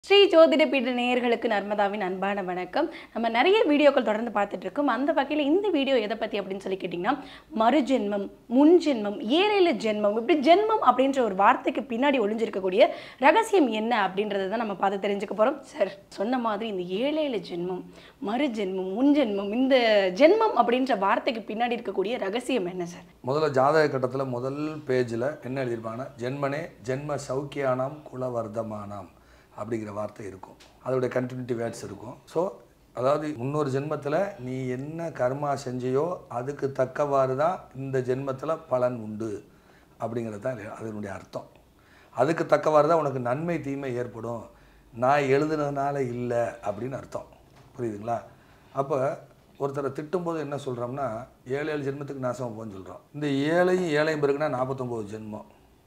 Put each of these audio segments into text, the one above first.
ஸ்ரீ ஜோதிட பீட நேயர்களுக்கு நர்மதாவின் அன்பான வணக்கம் நம்ம நிறைய வீடியோக்கள் தொடர்ந்து பார்த்துட்டு இருக்கோம் அந்த வகையில் இந்த வீடியோ எதை பற்றி அப்படின்னு சொல்லி கேட்டிங்கன்னா மறுஜென்மம் முன் ஜென்மம் ஏழேழு ஜென்மம் இப்படி ஜென்மம் அப்படின்ற ஒரு வார்த்தைக்கு பின்னாடி ஒளிஞ்சிருக்கக்கூடிய ரகசியம் என்ன அப்படின்றத தான் நம்ம பார்த்து தெரிஞ்சுக்க போகிறோம் சார் சொன்ன மாதிரி இந்த ஏழேழு ஜென்மம் மறுஜென்மம் முன் ஜென்மம் இந்த ஜென்மம் அப்படின்ற வார்த்தைக்கு பின்னாடி இருக்கக்கூடிய ரகசியம் என்ன சார் முதல்ல ஜாதக கட்டத்தில் முதல் பேஜில் என்ன எழுதியிருப்பாங்கன்னா ஜென்மனே ஜென்ம சௌக்கியானாம் குலவர்தமானாம் அப்படிங்கிற வார்த்தை இருக்கும் அதோடைய கண்டினியூட்டி வேர்ட்ஸ் இருக்கும் ஸோ அதாவது முன்னொரு ஜென்மத்தில் நீ என்ன கர்மா செஞ்சையோ அதுக்கு தக்கவாறு தான் இந்த ஜென்மத்தில் பலன் உண்டு அப்படிங்கிறது தான் அதனுடைய அர்த்தம் அதுக்கு தக்கவாறு தான் உனக்கு நன்மை தீமை ஏற்படும் நான் எழுதுனதுனால இல்லை அப்படின்னு அர்த்தம் புரியுதுங்களா அப்போ ஒருத்தரை திட்டும்போது என்ன சொல்கிறோம்னா ஏழு ஏழு ஜென்மத்துக்கு நாசமாக போன்னு சொல்கிறோம் இந்த ஏழையும் ஏழையும் பிறகுனா நாற்பத்தொம்போது ஜென்மம்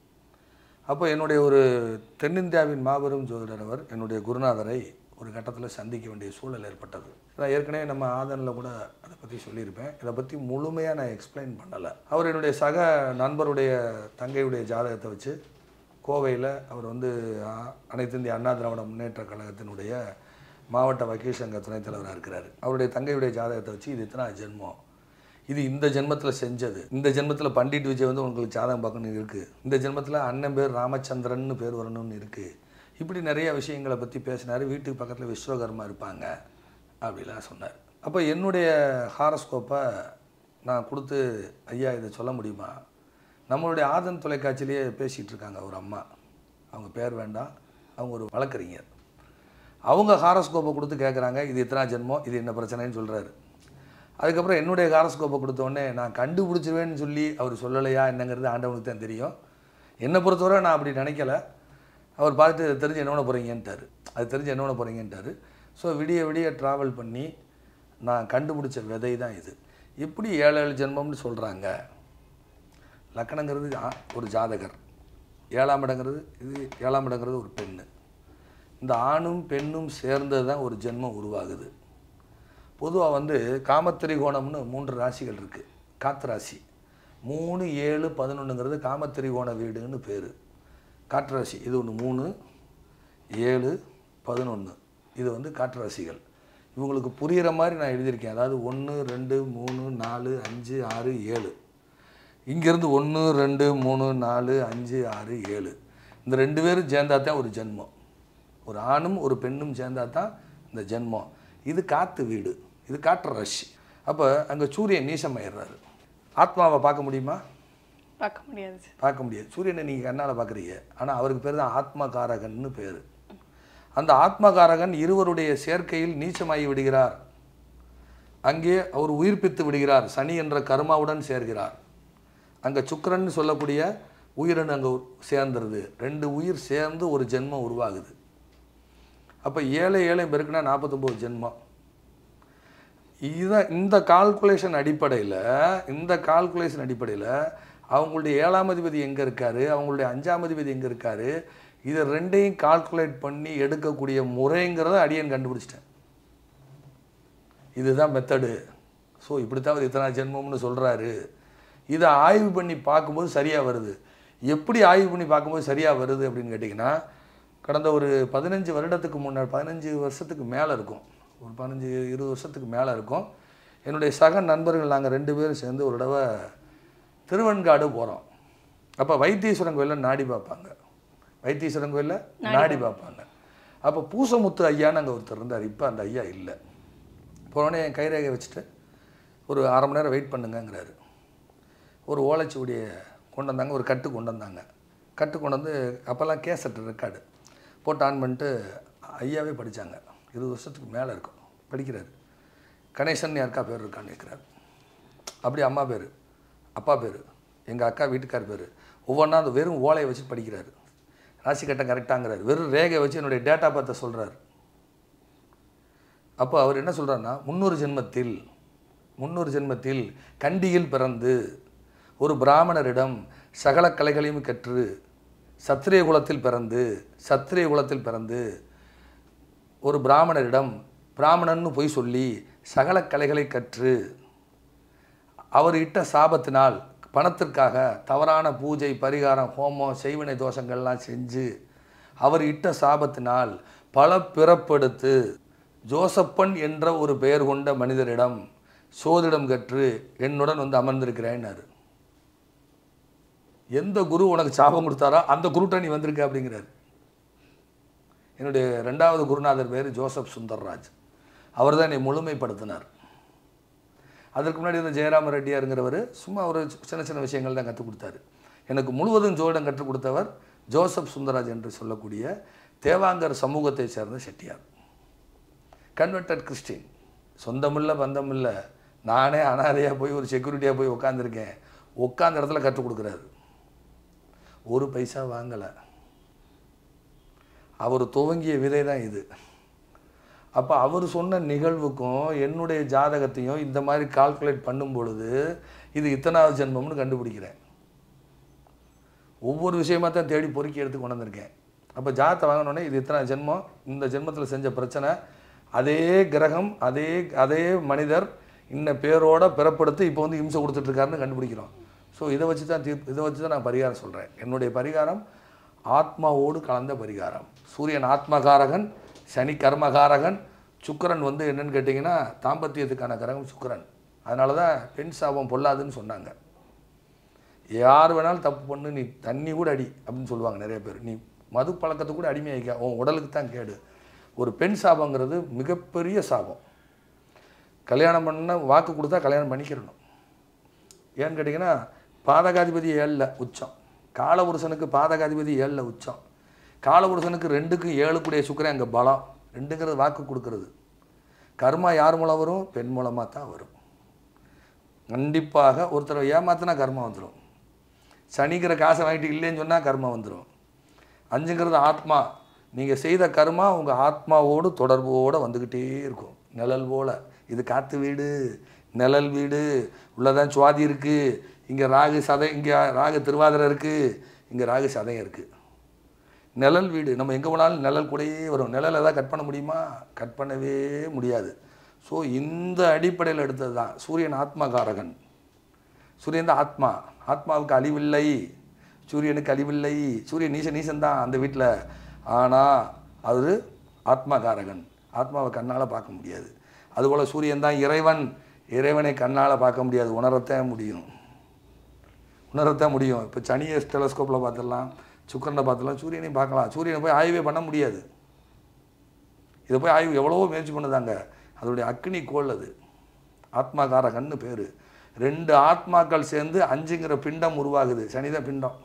அப்போ என்னுடைய ஒரு தென்னிந்தியாவின் மாபெரும் ஜோதிடர் அவர் என்னுடைய குருநாதரை ஒரு கட்டத்தில் சந்திக்க வேண்டிய சூழல் ஏற்பட்டது நான் ஏற்கனவே நம்ம ஆதனில் கூட அதை பற்றி சொல்லியிருப்பேன் இதை பற்றி முழுமையாக நான் எக்ஸ்பிளைன் பண்ணலை அவர் என்னுடைய சக நண்பருடைய தங்கையுடைய ஜாதகத்தை வச்சு கோவையில் அவர் வந்து ஆ, அனைத்து இந்திய அண்ணா திராவிட முன்னேற்ற கழகத்தினுடைய மாவட்ட வக்கீல் சங்க துணைத் தலைவராக இருக்கிறார் அவருடைய தங்கையுடைய ஜாதகத்தை வச்சு இது இத்தனை ஜென்மம் இது இந்த ஜென்மத்தில் செஞ்சது இந்த ஜென்மத்தில் பண்டிட் விஜய் வந்து உங்களுக்கு ஜாதகம் பார்க்கணும்னு இருக்குது இந்த ஜென்மத்தில் அண்ணன் பேர் ராமச்சந்திரன்னு பேர் வரணும்னு இருக்குது இப்படி நிறைய விஷயங்களை பற்றி பேசினார் வீட்டுக்கு பக்கத்தில் விஸ்வகர்மா இருப்பாங்க அப்படிலாம் சொன்னார் அப்போ என்னுடைய ஹாரஸ்கோப்பை நான் கொடுத்து ஐயா இதை சொல்ல முடியுமா நம்மளுடைய ஆதன் தொலைக்காட்சியிலேயே பேசிகிட்டு இருக்காங்க ஒரு அம்மா அவங்க பேர் வேண்டாம் அவங்க ஒரு வழக்கறிஞர் அவங்க ஹாரஸ்கோப்பை கொடுத்து கேட்குறாங்க இது எத்தனை ஜென்மம் இது என்ன பிரச்சனைன்னு சொல்கிறாரு அதுக்கப்புறம் என்னுடைய ஹாரஸ்கோப்பை கொடுத்த உடனே நான் கண்டுபிடிச்சிருவேன்னு சொல்லி அவர் சொல்லலையா என்னங்கிறது ஆண்டவனுக்கு தான் தெரியும் என்னை பொறுத்தவரை நான் அப்படி நினைக்கல அவர் பார்த்துட்டு "இது தெரிஞ்சு என்ன பண்ண போகிறீங்கன்ட்டார் அது தெரிஞ்சு என்ன பண்ண போகிறீங்கன்ட்டார் ஸோ விடிய விடிய ட்ராவல் பண்ணி நான் கண்டுபிடிச்ச விதை தான் இது இப்படி ஏழு ஏழு ஜென்மம்னு சொல்கிறாங்க லக்கணங்கிறது ஆ- ஒரு ஜாதகர் ஏழாம் இடங்கிறது இது ஏழாம் இடங்கிறது ஒரு பெண்ணு இந்த ஆணும் பெண்ணும் சேர்ந்தது தான் ஒரு ஜென்மம் உருவாகுது பொதுவாக வந்து காமத்திரிகோணம்னு மூன்று ராசிகள் இருக்குது காத்து ராசி மூணு ஏழு பதினொன்றுங்கிறது காமத்திரிகோண வீடுன்னு பேர் காற்று ராசி இது ஒன்று மூணு ஏழு பதினொன்று இது வந்து காற்று ராசிகள் இவங்களுக்கு புரிகிற மாதிரி நான் எழுதியிருக்கேன் அதாவது ஒன்று ரெண்டு மூணு நாலு அஞ்சு ஆறு ஏழு இங்கேருந்து ஒன்று ரெண்டு மூணு நாலு அஞ்சு ஆறு ஏழு இந்த ரெண்டு பேரும் சேர்ந்தா தான் ஒரு ஜென்மம் ஒரு ஆணும் ஒரு பெண்ணும் சேர்ந்தா தான் இந்த ஜென்மம் இது காற்று வீடு இது காற்று ராசி அப்போ அங்கே சூரியன் நீசமாயிடுறாரு ஆத்மாவை பார்க்க முடியுமா பார்க்க முடியாது சார் பார்க்க முடியாது சூரியனை நீங்கள் கண்ணால் பார்க்குறீங்க ஆனால் அவருக்கு பேர் தான் ஆத்மகாரகன்னு பேர் அந்த ஆத்மகாரகன் இருவருடைய சேர்க்கையில் நீச்சமாகி விடுகிறார் அங்கே அவர் உயிர்ப்பித்து விடுகிறார் சனி என்ற கர்மாவுடன் சேர்கிறார் அங்கே சுக்கிரன் சொல்லக்கூடிய உயிரின் அங்கே சேர்ந்துருது ரெண்டு உயிர் சேர்ந்து ஒரு ஜென்மம் உருவாகுது அப்போ ஏழை ஏழை பெருக்குனா நாற்பத்தொம்போது ஜென்மம் இதை இந்த கால்குலேஷன் அடிப்படையில் இந்த கால்குலேஷன் அடிப்படையில் அவங்களுடைய ஏழாம் அதிபதி எங்கே இருக்காரு அவங்களுடைய அஞ்சாம் அதிபதி எங்கே இருக்காரு இதை ரெண்டையும் கால்குலேட் பண்ணி எடுக்கக்கூடிய முறைங்கிறத அடியன் கண்டுபிடிச்சிட்டேன் இதுதான் மெத்தடு ஸோ இப்படித்தான் அவர் இத்தனை ஜென்மம்னு சொல்கிறாரு இதை ஆய்வு பண்ணி பார்க்கும்போது சரியாக வருது எப்படி ஆய்வு பண்ணி பார்க்கும்போது சரியாக வருது அப்படின்னு கேட்டிங்கன்னா கடந்த ஒரு பதினஞ்சு வருடத்துக்கு முன்னாடி பதினஞ்சு வருஷத்துக்கு மேலே இருக்கும் ஒரு பதினஞ்சு இருபது வருஷத்துக்கு மேலே இருக்கும் என்னுடைய சக நண்பர்கள் நாங்கள் ரெண்டு பேரும் சேர்ந்து ஒரு தடவை திருவெண்காடு போகிறோம் அப்போ வைத்தீஸ்வரன் கோயிலில் நாடி பார்ப்பாங்க வைத்தீஸ்வரன் கோயிலில் நாடி பார்ப்பாங்க அப்போ பூசமுத்து ஐயான்னு அங்கே ஒருத்தர் இருந்தார் இப்போ அந்த ஐயா இல்லை போனோடனே என் கைரேகை வச்சுட்டு ஒரு அரை மணி நேரம் வெயிட் பண்ணுங்கங்கிறாரு ஒரு ஓலைச்சுவடியை கொண்டு வந்தாங்க ஒரு கட்டு கொண்டு வந்தாங்க கட்டு கொண்டு வந்து அப்போல்லாம் கேசட் ரெக்கார்டு போட்டு ஆன் பண்ணிட்டு ஐயாவே படித்தாங்க இருபது வருஷத்துக்கு மேலே இருக்கும் படிக்கிறாரு கணேசன் யாருக்கா பேர் இருக்கான்னு கேட்குறாரு அப்படி அம்மா பேர் அப்பா பேர் எங்கள் அக்கா வீட்டுக்கார் பேர் ஒவ்வொன்றா அந்த வெறும் ஓலையை வச்சு படிக்கிறாரு ராசி கட்டம் கரெக்டாங்கிறாரு வெறும் ரேகை வச்சு என்னுடைய டேட்டா பார்த்த சொல்கிறாரு அப்போ அவர் என்ன சொல்றாருன்னா முன்னொரு ஜென்மத்தில் முன்னொரு ஜென்மத்தில் கண்டியில் பிறந்து ஒரு பிராமணரிடம் சகல கலைகளையும் கற்று சத்திரிய குலத்தில் பிறந்து சத்திரிய குலத்தில் பிறந்து ஒரு பிராமணரிடம் பிராமணன்னு பொய் சொல்லி சகல கலைகளை கற்று அவர் இட்ட சாபத்தினால் பணத்திற்காக தவறான பூஜை பரிகாரம் ஹோமம் செய்வினை தோஷங்கள்லாம் செஞ்சு அவர் இட்ட சாபத்தினால் பல பிறப்பெடுத்து ஜோசப்பன் என்ற ஒரு பெயர் கொண்ட மனிதரிடம் சோதிடம் கற்று என்னுடன் வந்து அமர்ந்திருக்கிறேன்னாரு எந்த குரு உனக்கு சாபம் கொடுத்தாரோ அந்த குருட்ட நீ வந்திருக்க அப்படிங்கிறாரு என்னுடைய ரெண்டாவது குருநாதர் பேர் ஜோசப் சுந்தர்ராஜ் அவர் தான் என்னை முழுமைப்படுத்தினார் அதற்கு முன்னாடி இருந்த ஜெயராம ரெட்டியாருங்கிறவர் சும்மா ஒரு சின்ன சின்ன விஷயங்கள் தான் கற்றுக் கொடுத்தாரு எனக்கு முழுவதும் ஜோதிடம் கற்றுக் கொடுத்தவர் ஜோசப் சுந்தரராஜ் என்று சொல்லக்கூடிய தேவாங்கர் சமூகத்தை சேர்ந்த செட்டியார் கன்வெர்டட் கிறிஸ்டின் சொந்தமில்ல பந்தமில்ல நானே அனாதையாக போய் ஒரு செக்யூரிட்டியாக போய் உட்காந்துருக்கேன் உட்காந்த இடத்துல கற்றுக் கொடுக்குறாரு ஒரு பைசா வாங்கலை அவர் துவங்கிய விதை தான் இது அப்போ அவர் சொன்ன நிகழ்வுக்கும் என்னுடைய ஜாதகத்தையும் இந்த மாதிரி கால்குலேட் பண்ணும் பொழுது இது இத்தனாவது ஜென்மம்னு கண்டுபிடிக்கிறேன் ஒவ்வொரு விஷயமா தான் தேடி பொறுக்கி எடுத்து கொண்டு வந்திருக்கேன் அப்போ ஜாதத்தை வாங்கினோடனே இது இத்தனை ஜென்மம் இந்த ஜென்மத்தில் செஞ்ச பிரச்சனை அதே கிரகம் அதே அதே மனிதர் இன்ன பேரோட பிறப்படுத்தி இப்போ வந்து இம்சை கொடுத்துட்ருக்காருன்னு கண்டுபிடிக்கிறோம் ஸோ இதை வச்சு தான் தீர்ப்பு இதை வச்சு தான் நான் பரிகாரம் சொல்கிறேன் என்னுடைய பரிகாரம் ஆத்மாவோடு கலந்த பரிகாரம் சூரியன் ஆத்மகாரகன் சனி கர்மகாரகன் சுக்கிரன் வந்து என்னன்னு கேட்டிங்கன்னா தாம்பத்தியத்துக்கான கிரகம் சுக்கிரன் அதனால தான் பெண் சாபம் பொல்லாதுன்னு சொன்னாங்க யார் வேணாலும் தப்பு பண்ணு நீ தண்ணி கூட அடி அப்படின்னு சொல்லுவாங்க நிறைய பேர் நீ மது பழக்கத்துக்கு கூட அடிமையாக்க உன் உடலுக்கு தான் கேடு ஒரு பெண் சாபங்கிறது மிகப்பெரிய சாபம் கல்யாணம் பண்ண வாக்கு கொடுத்தா கல்யாணம் பண்ணிக்கிறணும் ஏன்னு கேட்டிங்கன்னா பாதகாதிபதி ஏழில் உச்சம் காலபுருஷனுக்கு பாதகாதிபதி ஏழில் உச்சம் காலபுருஷனுக்கு ரெண்டுக்கும் ஏழு கூடிய சுக்கரன் அங்கே பலம் ரெண்டுங்கிறது வாக்கு கொடுக்கறது கர்மா யார் மூலம் வரும் பெண் மூலமாக தான் வரும் கண்டிப்பாக ஒருத்தரை ஏமாத்தினா கர்மா வந்துடும் சனிக்கிற காசை வாங்கிட்டு இல்லைன்னு சொன்னால் கர்மா வந்துடும் அஞ்சுங்கிறது ஆத்மா நீங்கள் செய்த கர்மா உங்கள் ஆத்மாவோடு தொடர்போடு வந்துக்கிட்டே இருக்கும் நிழல் போல் இது காற்று வீடு நிழல் வீடு உள்ளதான் சுவாதி இருக்குது இங்கே ராகு சதை இங்கே ராகு திருவாதிரை இருக்குது இங்கே ராகு சதயம் இருக்குது நிழல் வீடு நம்ம எங்கே போனாலும் நிழல் கூடயே வரும் நிழல் எதாவது கட் பண்ண முடியுமா கட் பண்ணவே முடியாது ஸோ இந்த அடிப்படையில் எடுத்தது தான் சூரியன் ஆத்மகாரகன் சூரியன் தான் ஆத்மா ஆத்மாவுக்கு அழிவில்லை சூரியனுக்கு அழிவில்லை சூரியன் நீச நீசன் தான் அந்த வீட்டில் ஆனால் அது ஆத்மகாரகன் ஆத்மாவை கண்ணால் பார்க்க முடியாது அதுபோல் சூரியன் தான் இறைவன் இறைவனை கண்ணால் பார்க்க முடியாது உணரத்தான் முடியும் உணரத்தான் முடியும் இப்போ சனியை டெலஸ்கோப்பில் பார்த்துடலாம் சுக்கரனை பார்த்துடலாம் சூரியனையும் பார்க்கலாம் சூரியனை போய் ஆய்வே பண்ண முடியாது இதை போய் ஆய்வு எவ்வளவோ முயற்சி பண்ணுதாங்க அதோடைய அக்னி கோள் அது ஆத்மாகாரகன்னு பேர் ரெண்டு ஆத்மாக்கள் சேர்ந்து அஞ்சுங்கிற பிண்டம் உருவாகுது சனிதான் பிண்டம்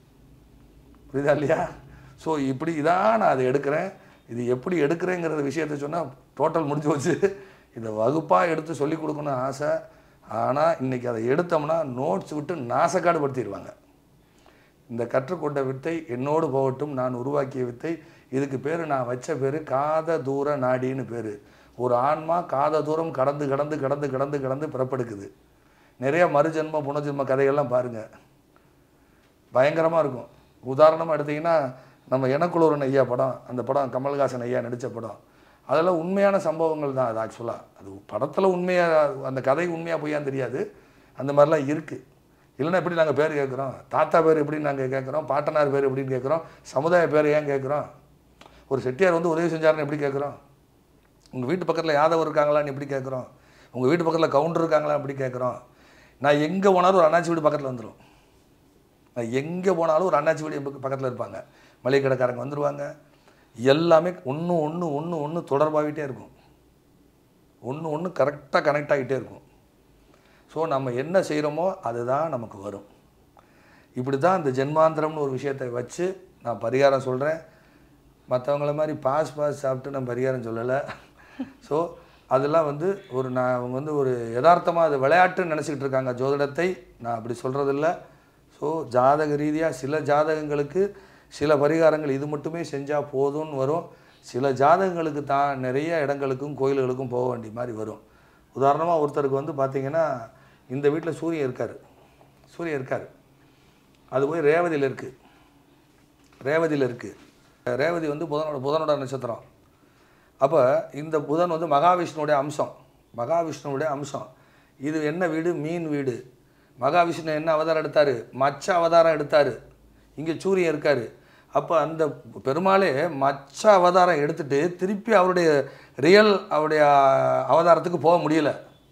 புரியுதா இல்லையா ஸோ இப்படி இதான் நான் அதை எடுக்கிறேன் இது எப்படி எடுக்கிறேங்கிற விஷயத்த சொன்னால் டோட்டல் முடிஞ்சு வச்சு இதை வகுப்பாக எடுத்து சொல்லி கொடுக்கணும்னு ஆசை ஆனால் இன்றைக்கி அதை எடுத்தோம்னா நோட்ஸ் விட்டு நாசக்காடு படுத்திடுவாங்க இந்த கற்றுக்கொண்ட வித்தை என்னோடு போகட்டும் நான் உருவாக்கிய வித்தை இதுக்கு பேர் நான் வச்ச பேர் காத தூர நாடின்னு பேர் ஒரு ஆன்மா காத தூரம் கடந்து கடந்து கடந்து கடந்து கடந்து பிறப்பெடுக்குது நிறைய மறுஜென்ம புனர்ஜென்ம கதைகள்லாம் பாருங்கள் பயங்கரமாக இருக்கும் உதாரணமாக எடுத்திங்கன்னா நம்ம எனக்குளூரன் ஐயா படம் அந்த படம் கமல்ஹாசன் ஐயா நடித்த படம் அதெல்லாம் உண்மையான சம்பவங்கள் தான் அது ஆக்சுவலாக அது படத்தில் உண்மையாக அந்த கதை உண்மையாக பொய்யான்னு தெரியாது அந்த மாதிரிலாம் இருக்குது இல்லைன்னா எப்படி நாங்கள் பேர் கேட்குறோம் தாத்தா பேர் எப்படின்னு நாங்கள் கேட்குறோம் பாட்டனார் பேர் எப்படின்னு கேட்குறோம் சமுதாய பேர் ஏன் கேட்குறோம் ஒரு செட்டியார் வந்து உதவி செஞ்சாருன்னு எப்படி கேட்குறோம் உங்கள் வீட்டு பக்கத்தில் யாதவர் இருக்காங்களான்னு எப்படி கேட்குறோம் உங்கள் வீட்டு பக்கத்தில் கவுண்டர் இருக்காங்களா அப்படி கேட்குறோம் நான் எங்கே போனாலும் ஒரு அண்ணாச்சி வீடு பக்கத்தில் வந்துடும் நான் எங்கே போனாலும் ஒரு அண்ணாச்சி வீடு என் பக்க- பக்கத்தில் இருப்பாங்க மளிகை கடைக்காரங்க வந்துடுவாங்க எல்லாமே ஒன்று ஒன்று ஒன்று ஒன்று தொடர்பாகிட்டே இருக்கும் ஒன்று ஒன்று கரெக்டாக கனெக்ட் ஆகிட்டே இருக்கும் ஸோ நம்ம என்ன செய்கிறோமோ அதுதான் நமக்கு வரும் இப்படி தான் இந்த ஜென்மாந்திரம்னு ஒரு விஷயத்தை வச்சு நான் பரிகாரம் சொல்கிறேன் மற்றவங்கள மாதிரி பாஸ் பாஸ் சாப்பிட்டு நான் பரிகாரம் சொல்லலை ஸோ அதெல்லாம் வந்து ஒரு நான் அவங்க வந்து ஒரு யதார்த்தமாக அது விளையாட்டுன்னு நினச்சிக்கிட்டு இருக்காங்க ஜோதிடத்தை நான் அப்படி சொல்கிறதில்ல ஸோ ஜாதக ரீதியாக சில ஜாதகங்களுக்கு சில பரிகாரங்கள் இது மட்டுமே செஞ்சால் போதும்னு வரும் சில ஜாதகங்களுக்கு தான் நிறைய இடங்களுக்கும் கோயில்களுக்கும் போக வேண்டிய மாதிரி வரும் உதாரணமாக ஒருத்தருக்கு வந்து பார்த்தீங்கன்னா இந்த வீட்டில் சூரியன் இருக்கார் சூரியன் இருக்கார் அது போய் ரேவதியில் இருக்குது ரேவதியில் இருக்குது ரேவதி வந்து புதனோட புதனோட நட்சத்திரம் அப்போ இந்த புதன் வந்து மகாவிஷ்ணுவுடைய அம்சம் மகாவிஷ்ணுவுடைய அம்சம் இது என்ன வீடு மீன் வீடு மகாவிஷ்ணு என்ன அவதாரம் எடுத்தார் மச்ச அவதாரம் எடுத்தார் இங்கே சூரியன் இருக்கார் அப்போ அந்த பெருமாளே மச்ச அவதாரம் எடுத்துட்டு திருப்பி அவருடைய ரியல் அவருடைய அவதாரத்துக்கு போக முடியல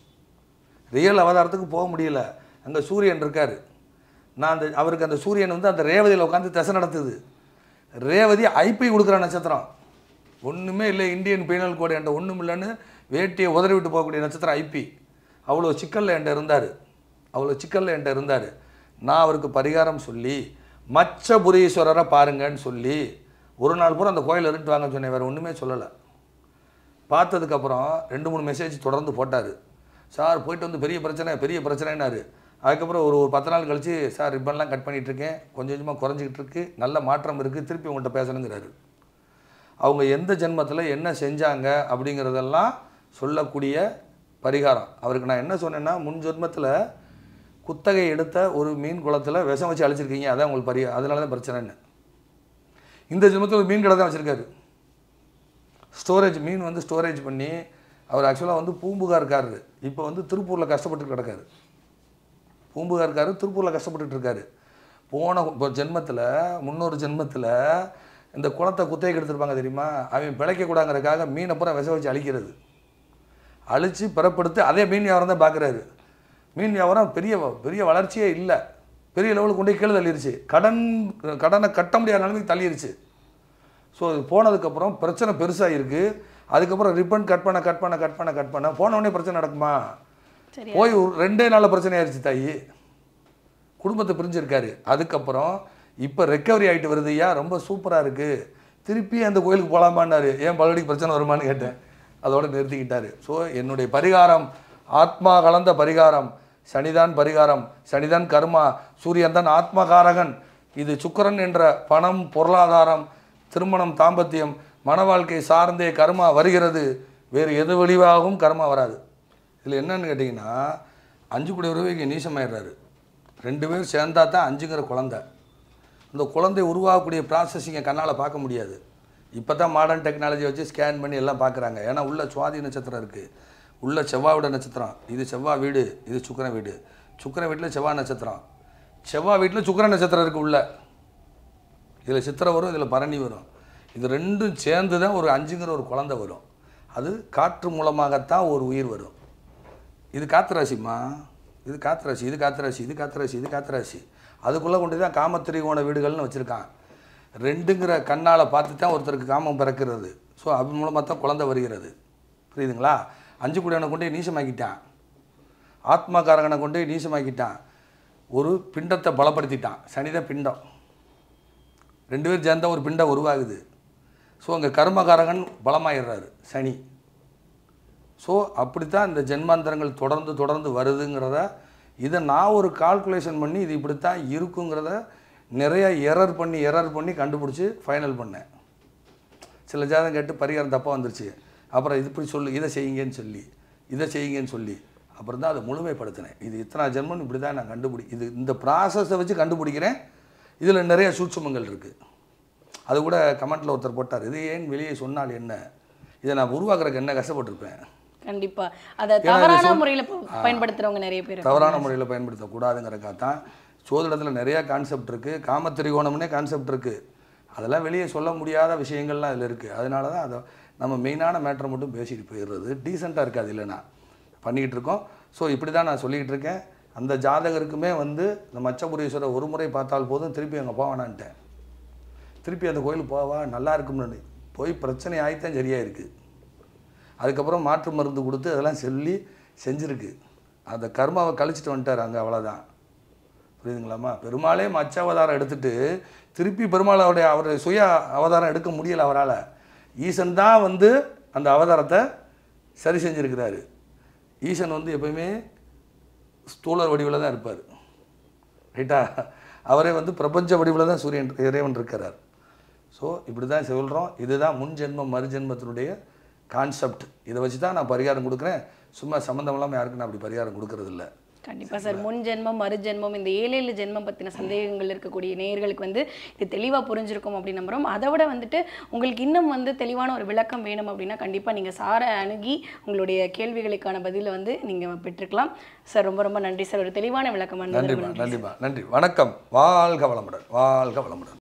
ரியல் அவதாரத்துக்கு போக முடியல அங்கே சூரியன் இருக்கார் நான் அந்த அவருக்கு அந்த சூரியன் வந்து அந்த ரேவதியில் உட்காந்து திசை நடத்துது ரேவதி ஐபி கொடுக்குற நட்சத்திரம் ஒன்றுமே இல்லை இந்தியன் பீனல் கோடு என்கிட்ட ஒன்றும் இல்லைன்னு வேட்டியை உதறி விட்டு போகக்கூடிய நட்சத்திரம் ஐபி அவ்வளோ சிக்கலில் என்கிட்ட இருந்தார் அவ்வளோ சிக்கலில் என்கிட்ட இருந்தார் நான் அவருக்கு பரிகாரம் சொல்லி மச்சபுரீஸ்வரரை பாருங்கன்னு சொல்லி ஒரு நாள் பூரா அந்த கோயில் இருந்துட்டு வாங்கன்னு சொன்னேன் வேறு ஒன்றுமே சொல்லலை பார்த்ததுக்கப்புறம் ரெண்டு மூணு மெசேஜ் தொடர்ந்து போட்டார் சார் போயிட்டு வந்து பெரிய பிரச்சனை பெரிய பிரச்சனைனாரு அதுக்கப்புறம் ஒரு ஒரு பத்து நாள் கழிச்சு சார் ரிப்பன்லாம் கட் பண்ணிட்டு இருக்கேன் கொஞ்சம் கொஞ்சமாக குறைஞ்சிக்கிட்டு இருக்கு நல்ல மாற்றம் இருக்குது திருப்பி உங்கள்கிட்ட பேசணுங்கிறாரு அவங்க எந்த ஜென்மத்தில் என்ன செஞ்சாங்க அப்படிங்கிறதெல்லாம் சொல்லக்கூடிய பரிகாரம் அவருக்கு நான் என்ன சொன்னேன்னா முன் ஜென்மத்தில் குத்தகை எடுத்த ஒரு மீன் குளத்தில் விஷம் வச்சு அழிச்சிருக்கீங்க அதான் உங்களுக்கு பரி அதனால தான் பிரச்சனைன்னு இந்த ஜென்மத்தில் ஒரு மீன் கடை தான் வச்சுருக்காரு ஸ்டோரேஜ் மீன் வந்து ஸ்டோரேஜ் பண்ணி அவர் ஆக்சுவலாக வந்து பூம்புகார்காரரு இப்போ வந்து திருப்பூரில் கஷ்டப்பட்டு கிடக்காரு பூம்புகார்காரு திருப்பூரில் கஷ்டப்பட்டுட்டு இருக்காரு போன இப்போ ஜென்மத்தில் முன்னொரு ஜென்மத்தில் இந்த குளத்தை குத்தகைக்கு எடுத்திருப்பாங்க தெரியுமா அவன் பிழைக்கக்கூடாங்கிறதுக்காக மீனை பூரா விஷம் வச்சு அழிக்கிறது அழித்து பிறப்படுத்து அதே மீன் வியாபாரம் தான் பார்க்குறாரு மீன் வியாபாரம் பெரிய பெரிய வளர்ச்சியே இல்லை பெரிய லெவலுக்கு கொண்டு போய் கீழே தள்ளிருச்சு கடன் கடனை கட்ட முடியாத நிலைமைக்கு தள்ளிருச்சு ஸோ இது போனதுக்கப்புறம் பிரச்சனை பெருசாக இருக்குது அதுக்கப்புறம் ரிப்பன் கட் பண்ண கட் பண்ண கட் பண்ண கட் பண்ண போன உடனே பிரச்சனை நடக்குமா சரி போய் ஒரு ரெண்டே நாளில் பிரச்சனை ஆயிடுச்சு தாயி குடும்பத்தை பிரிஞ்சிருக்காரு அதுக்கப்புறம் இப்போ ரெக்கவரி ஆகிட்டு வருதுய்யா ரொம்ப சூப்பராக இருக்குது திருப்பி அந்த கோயிலுக்கு போகலாமான்னாரு ஏன் பலவடிக்கு பிரச்சனை வருமான்னு கேட்டேன் அதோட நிறுத்திக்கிட்டாரு ஸோ என்னுடைய பரிகாரம் ஆத்மா கலந்த பரிகாரம் சனிதான் பரிகாரம் சனிதான் கர்மா சூரியன் தான் ஆத்மகாரகன் இது சுக்கிரன் என்ற பணம் பொருளாதாரம் திருமணம் தாம்பத்தியம் மன வாழ்க்கை சார்ந்தே கர்மா வருகிறது வேறு எது வழிவாகவும் கர்மா வராது இதில் என்னன்னு கேட்டிங்கன்னா அஞ்சு கோடி ரூபாய்க்கு நீசமாயிடுறாரு ரெண்டு பேரும் சேர்ந்தா தான் அஞ்சுங்கிற குழந்தை அந்த குழந்தை உருவாகக்கூடிய ப்ராசஸிங்கை கண்ணால் பார்க்க முடியாது இப்போ தான் மாடர்ன் டெக்னாலஜி வச்சு ஸ்கேன் பண்ணி எல்லாம் பார்க்குறாங்க ஏன்னா உள்ள சுவாதி நட்சத்திரம் இருக்குது உள்ள செவ்வாயோட நட்சத்திரம் இது செவ்வாய் வீடு இது சுக்கிரன் வீடு சுக்கிரன் வீட்டில் செவ்வாய் நட்சத்திரம் செவ்வாய் வீட்டில் சுக்கிரன் நட்சத்திரம் இருக்குது உள்ள இதில் சித்திரை வரும் இதில் பரணி வரும் இது ரெண்டும் சேர்ந்து தான் ஒரு அஞ்சுங்கிற ஒரு குழந்தை வரும் அது காற்று மூலமாகத்தான் ஒரு உயிர் வரும் இது காத்து ராசிம்மா இது காத்து ராசி இது காத்து ராசி இது காத்து ராசி இது காத்து ராசி அதுக்குள்ளே கொண்டு தான் காமத்திரிகோண வீடுகள்னு வச்சுருக்கான் ரெண்டுங்கிற கண்ணால் பார்த்து தான் ஒருத்தருக்கு காமம் பிறக்கிறது ஸோ அது மூலமாக தான் குழந்தை வருகிறது புரியுதுங்களா அஞ்சு குடியனை கொண்டு போய் நீசமாக்கிட்டான் ஆத்மாக்காரகனை கொண்டு போய் நீசமாக்கிட்டான் ஒரு பிண்டத்தை பலப்படுத்திட்டான் சனிதான் பிண்டம் ரெண்டு பேர் சேர்ந்தா ஒரு பிண்டம் உருவாகுது ஸோ அங்கே கர்மகாரகன் பலமாயிடுறாரு சனி ஸோ அப்படித்தான் இந்த ஜென்மாந்தரங்கள் தொடர்ந்து தொடர்ந்து வருதுங்கிறத இதை நான் ஒரு கால்குலேஷன் பண்ணி இது இப்படித்தான் இருக்குங்கிறத நிறைய எரர் பண்ணி எரர் பண்ணி கண்டுபிடிச்சி ஃபைனல் பண்ணேன் சில ஜாதகம் கேட்டு பரிகாரம் தப்பாக வந்துருச்சு அப்புறம் இது இப்படி சொல்லு இதை செய்யுங்கன்னு சொல்லி இதை செய்யுங்கன்னு சொல்லி அப்புறம் தான் அதை முழுமைப்படுத்தினேன் இது இத்தனை ஜென்மம் இப்படி தான் நான் கண்டுபிடி இது இந்த ப்ராசஸை வச்சு கண்டுபிடிக்கிறேன் இதில் நிறைய சூட்சுமங்கள் இருக்குது அது கூட கமெண்ட்டில் ஒருத்தர் போட்டார் இது ஏன் வெளியே சொன்னால் என்ன இதை நான் உருவாக்குறதுக்கு என்ன கஷ்டப்பட்டிருப்பேன் கண்டிப்பா அதை தவறான முறையில ப- பயன்படுத்துறவங்க நிறைய பேர் தவறான முறையில் பயன்படுத்தக்கூடாதுங்கிறக்காக தான் சோதிடத்தில் நிறைய கான்செப்ட் இருக்குது காமத்திரிகோணம்னே கான்செப்ட் இருக்குது அதெல்லாம் வெளியே சொல்ல முடியாத விஷயங்கள்லாம் அதில் இருக்குது அதனால தான் அதை நம்ம மெயினான மேட்டரை மட்டும் பேசிட்டு போயிடுறது டீசெண்டாக இருக்காது இல்லைனா பண்ணிக்கிட்டு இருக்கோம் ஸோ இப்படி தான் நான் சொல்லிக்கிட்டு இருக்கேன் அந்த ஜாதகருக்குமே வந்து இந்த மச்சபுரீஸ்வரர் ஒரு முறை பார்த்தால் போதும் திருப்பி அங்கே போவேனான்ட்டேன் திருப்பி அந்த கோயிலுக்கு போவா நல்லா இருக்கும்னு போய் பிரச்சனை ஆகித்தான் சரியாக இருக்குது அதுக்கப்புறம் மாற்று மருந்து கொடுத்து அதெல்லாம் சொல்லி செஞ்சுருக்கு அந்த கர்மாவை கழிச்சிட்டு வந்துட்டார் அங்கே அவ்வளோதான் புரியுதுங்களாம்மா பெருமாளே மச்ச அவதாரம் எடுத்துட்டு திருப்பி பெருமாள் அவருடைய அவருடைய சுய அவதாரம் எடுக்க முடியல அவரால் ஈசன் தான் வந்து அந்த அவதாரத்தை சரி செஞ்சுருக்கிறாரு ஈசன் வந்து எப்பயுமே ஸ்தூலர் வடிவில் தான் இருப்பார் ரைட்டா அவரே வந்து பிரபஞ்ச வடிவில் தான் சூரியன் இறைவன் இருக்கிறார் ஸோ இப்படி தான் சொல்கிறோம் இதுதான் முன் ஜென்மம் மறுஜென்மத்தினுடைய கான்செப்ட் இதை வச்சு தான் நான் பரிகாரம் கொடுக்குறேன் சும்மா சம்மந்தம் இல்லாமல் யாருக்கும் நான் அப்படி பரிகாரம் கொடுக்கறது இல்ல கண்டிப்பா சார் முன் ஜென்மம் மறு ஜென்மம் இந்த ஏழு ஏழு ஜென்மம் பத்தின சந்தேகங்கள் இருக்கக்கூடிய நேயர்களுக்கு வந்து இது தெளிவா புரிஞ்சிருக்கும் அப்படின்னு நம்புறோம் அதை விட வந்துட்டு உங்களுக்கு இன்னும் வந்து தெளிவான ஒரு விளக்கம் வேணும் அப்படின்னா கண்டிப்பா நீங்க சாரை அணுகி உங்களுடைய கேள்விகளுக்கான பதிலை வந்து நீங்க பெற்றுக்கலாம் சார் ரொம்ப ரொம்ப நன்றி சார் ஒரு தெளிவான விளக்கம் நன்றிப்பா நன்றிப்பா நன்றி வணக்கம் வாழ்க வளமுடன் வாழ்க வளமுடன்